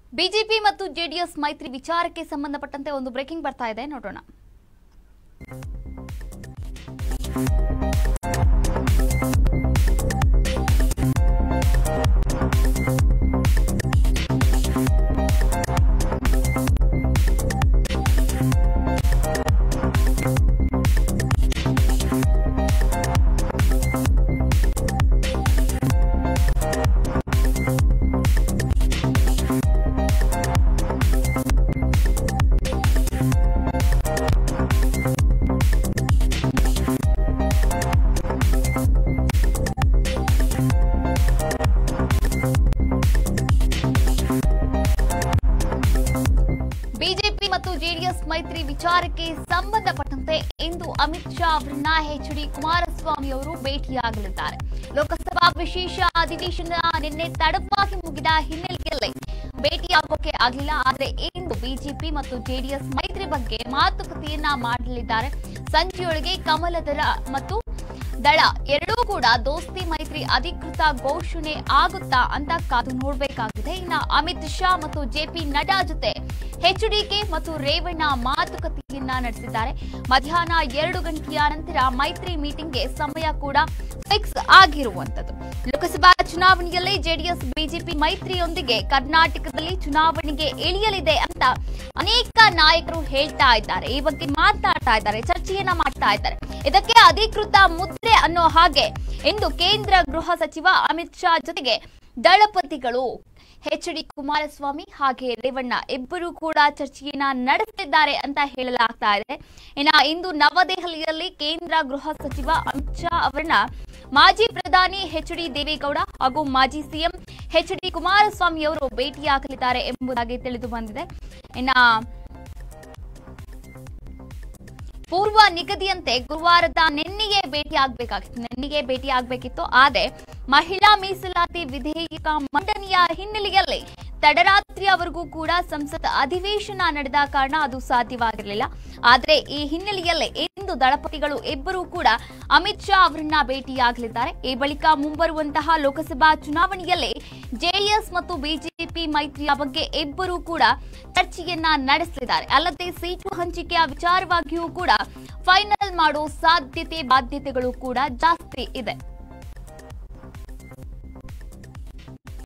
BJP ಮತ್ತು JDS ಮೈತ್ರಿ ವಿಚಾರಕ್ಕೆ ಸಂಬಂಧಪಟ್ಟಂತೆ ಒಂದು ಬ್ರೇಕಿಂಗ್ ಬರ್ತಾ ಇದೆ ನೋಡೋಣ ಬಿಜೆಪಿ ಮತ್ತು ಜೆಡಿಎಸ್ ಮೈತ್ರಿ ವಿಚಾರಕ್ಕೆ ಸಂಬಂಧಪಟ್ಟಂತೆ ಇಂದು ಅಮಿತ್ ಶಾ ಅವರನ್ನ ಎಚ್ ಡಿ ಕುಮಾರಸ್ವಾಮಿ ಅವರು ಭೇಟಿಯಾಗಲಿದ್ದಾರೆ ಲೋಕಸಭಾ ವಿಶೇಷ ಅಧಿವೇಶನ ನಿನ್ನೆ ತಡವಾಗಿ ಮುಗಿದ ಹಿನ್ನೆಲೆಯಲ್ಲಿ ಭೇಟಿಯಾಗೋಕೆ ಆಗಲಿಲ್ಲ ಆದರೆ ಇಂದು ಬಿಜೆಪಿ ಮತ್ತು ಜೆಡಿಎಸ್ ಮೈತ್ರಿ ಬಗ್ಗೆ ಮಾತುಕತೆಯನ್ನ ಮಾಡಲಿದ್ದಾರೆ ಸಂಜೆಯೊಳಗೆ ಕಮಲದಳ ಮತ್ತು ದಳ ಎರಡೂ ಕೂಡ ದೋಸ್ತಿ ಮೈತ್ರಿ ಅಧಿಕೃತ ಘೋಷಣೆ ಆಗುತ್ತಾ ಅಂತ ಕಾದು ನೋಡಬೇಕಾಗಿದೆ ಇನ್ನ ಅಮಿತ್ ಶಾ ಮತ್ತು ಜೆಪಿ ನಡ್ಡಾ ಜೊತೆ ಎಚ್ಡಿಕೆ ಮತ್ತು ರೇವಣ್ಣ ಮಾತುಕತೆಯನ್ನ ನಡೆಸಿದ್ದಾರೆ ಮಧ್ಯಾಹ್ನ ಎರಡು ಗಂಟೆಯ ನಂತರ ಮೈತ್ರಿ ಮೀಟಿಂಗ್ಗೆ ಸಮಯ ಕೂಡ ಫಿಕ್ಸ್ ಆಗಿರುವಂತದ್ದು ಲೋಕಸಭಾ ಚುನಾವಣೆಯಲ್ಲಿ ಜೆಡಿಎಸ್ ಬಿಜೆಪಿ ಮೈತ್ರಿಯೊಂದಿಗೆ ಕರ್ನಾಟಕದಲ್ಲಿ ಚುನಾವಣೆಗೆ ಇಳಿಯಲಿದೆ ಅಂತ ಅನೇಕ ನಾಯಕರು ಹೇಳ್ತಾ ಇದ್ದಾರೆ ಈ ಬಗ್ಗೆ ಮಾತನಾಡ್ತಾ ಇದ್ದಾರೆ ಚರ್ಚೆಯನ್ನ ಮಾಡ್ತಾ ಇದ್ದಾರೆ ಇದಕ್ಕೆ ಅಧಿಕೃತ ಮುದ್ರೆ ಅನ್ನೋ ಹಾಗೆ ಇಂದು ಕೇಂದ್ರ ಗೃಹ ಸಚಿವ ಅಮಿತ್ ಶಾ ಜೊತೆಗೆ ದಳಪತಿಗಳು ಎಚ್ ಡಿ ಕುಮಾರಸ್ವಾಮಿ ಹಾಗೆ ರೇವಣ್ಣ ಇಬ್ಬರು ಕೂಡ ಚರ್ಚೆಯನ್ನ ನಡೆಸಿದ್ದಾರೆ ಅಂತ ಹೇಳಲಾಗ್ತಾ ಇದೆ ಇನ್ನ ಇಂದು ನವದೆಹಲಿಯಲ್ಲಿ ಕೇಂದ್ರ ಗೃಹ ಸಚಿವ ಅಮಿತ್ ಶಾ ಅವರನ್ನ ಮಾಜಿ ಪ್ರಧಾನಿ ಎಚ್ ಡಿ ದೇವೇಗೌಡ ಹಾಗೂ ಮಾಜಿ ಸಿಎಂ ಎಚ್ ಡಿ ಕುಮಾರಸ್ವಾಮಿ ಅವರು ಭೇಟಿಯಾಗಲಿದ್ದಾರೆ ಎಂಬುದಾಗಿ ತಿಳಿದು ಬಂದಿದೆ ಇನ್ನ ಪೂರ್ವ ನಿಗದಿಯಂತೆ ಗುರುವಾರದ ನಿನ್ನೆಯೇ ಭೇಟಿ ಆಗ್ಬೇಕಾಗಿತ್ತು ನಿನ್ನೆಗೆ ಭೇಟಿ ಆಗ್ಬೇಕಿತ್ತು ಆದ್ರೆ ಮಹಿಳಾ ಮೀಸಲಾತಿ ವಿಧೇಯಕ ಮಂಡನೆಯ ಹಿನ್ನೆಲೆಯಲ್ಲಿ ತಡರಾತ್ರಿಯವರೆಗೂ ಕೂಡ ಸಂಸತ್ ಅಧಿವೇಶನ ನಡೆದ ಕಾರಣ ಅದು ಸಾಧ್ಯವಾಗಿರಲಿಲ್ಲ ಆದ್ರೆ ಈ ಹಿನ್ನೆಲೆಯಲ್ಲಿ ಇಂದು ದಳಪತಿಗಳು ಇಬ್ಬರೂ ಕೂಡ ಅಮಿತ್ ಶಾ ಅವರನ್ನ ಭೇಟಿಯಾಗಲಿದ್ದಾರೆ ಈ ಬಳಿಕ ಮುಂಬರುವಂತಹ ಲೋಕಸಭಾ ಚುನಾವಣೆಯಲ್ಲಿ ಜೆಡಿಎಸ್ ಮತ್ತು ಬಿಜೆಪಿ ಮೈತ್ರಿಯ ಬಗ್ಗೆ ಇಬ್ಬರೂ ಕೂಡ ಚರ್ಚೆಯನ್ನ ನಡೆಸಲಿದ್ದಾರೆ ಅಲ್ಲದೆ ಸೀಟು ಹಂಚಿಕೆಯ ವಿಚಾರವಾಗಿಯೂ ಕೂಡ ಫೈನಲ್ ಮಾಡೋ ಸಾಧ್ಯತೆ ಬಾಧ್ಯತೆಗಳು ಕೂಡ ಜಾಸ್ತಿ ಇದೆ